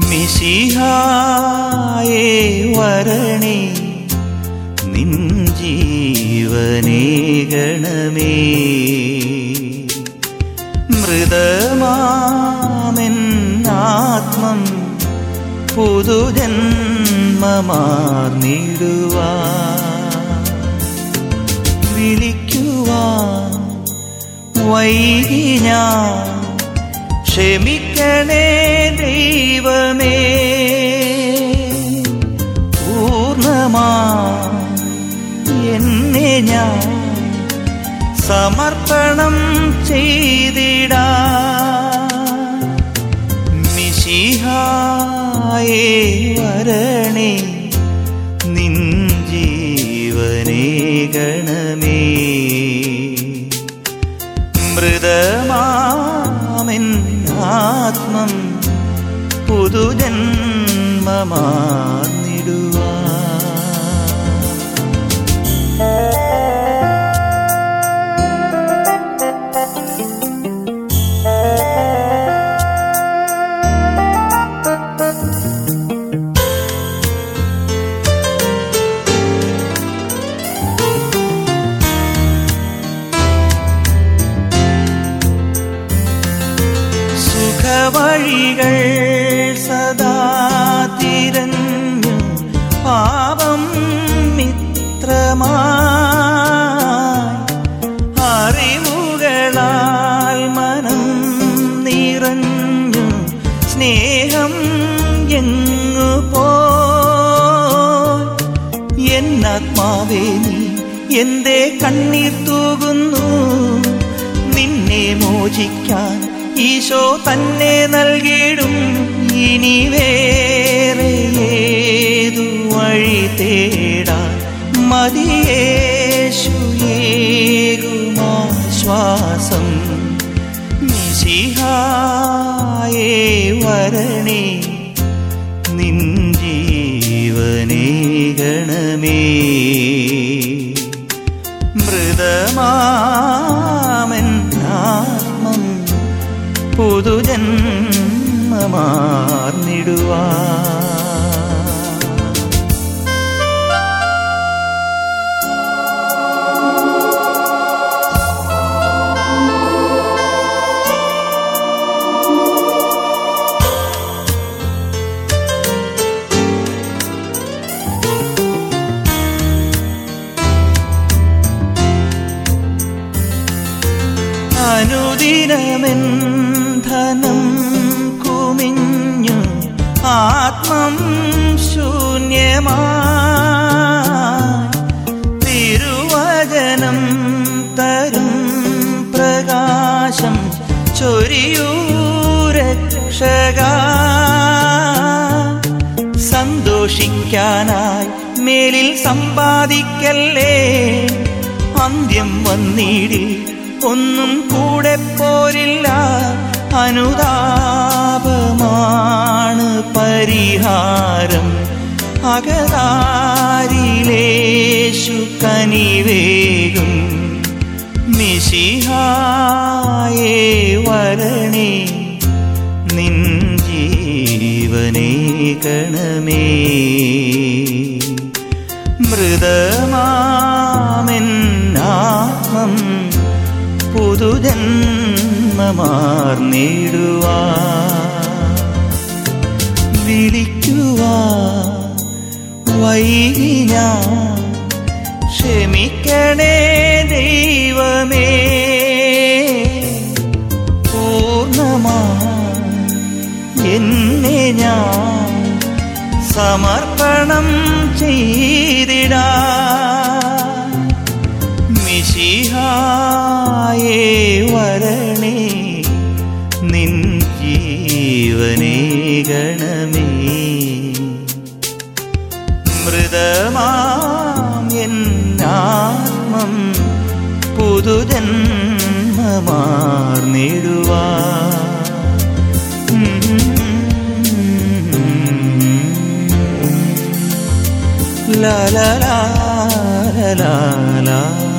മിശിഹായേ വരണേ നിൻ ജീവനേ ഗണമേ മൃതമാമെന്നാത്മം പുതുജന്മമാർന്നിടുവാ വിളിക്കുവാൻ വൈകി ഞാൻ ക്ഷമിക്കണേ ദൈവമേ പൂർണ്ണമാ എന്നെ ഞാൻ സമർപ്പണം ചെയ്തിടാ മിശിഹായേ വരണേ നിൻ ജീവനേ ഗണമേ മൃതമാമെന്നാത്മം പുതുജന്മമാർന്നിടുവാ സുഖവഴികൾ സദാ തിരഞ്ഞു പാപം മിത്രമായി അറിവുകളാൽ മനം നിറഞ്ഞു സ്നേഹം എങ്ങു പോ എന്നാത്മാവേ നീ എന്തേ കണ്ണീർ തൂകുന്നു നിന്നെ മോചിക്കാൻ ഈശോ തന്നെ നൽകിയിടും ഇനി വേറെ ഏതു വഴി തേടാൻ മതിയേശുയേകുമാശ്വാസം മിശിഹായേ വരണേ നിൻ ജീവനേ ഗണമേ മൃതമാമെന്നാത്മം പുതുജന്മമാർന്നിടുവാ അനുദിനമെൻ ധനം കുമിഞ്ഞു ആത്മം ശൂന്യമാ തിരുവചനം തരും പ്രകാശം ചൊരിയൂ രക്ഷക സന്തോഷിക്കാനായി മേലിൽ സമ്പാദിക്കല്ലേ അന്ത്യം വന്നിടി ഒന്നും കൂടെ പോരില്ല അനുതാപമാണ് പരിഹാരം അകതാരിലേശു കനിവേകും മിശിഹായേ വരണേ നിൻ ജീവനേ ഗണമേ മൃതമാമെന്നാത്മം പുതുജന്മമാർന്നിടുവാ വിളിക്കുവാ വൈകി ഞാൻ ക്ഷമിക്കണേ ദൈവമേ പൂർണ്ണമാ എന്നെ ഞാൻ സമർപ്പണം ചെയ്തിടാ മിശിഹായേ വരണേ നിൻ ജീവനേ ഗണമേ മൃതമാം എന്നാത്മം പുതുജന്മമാർന്നിടുവാ ലാ ലാ ലാ ലാ ലാ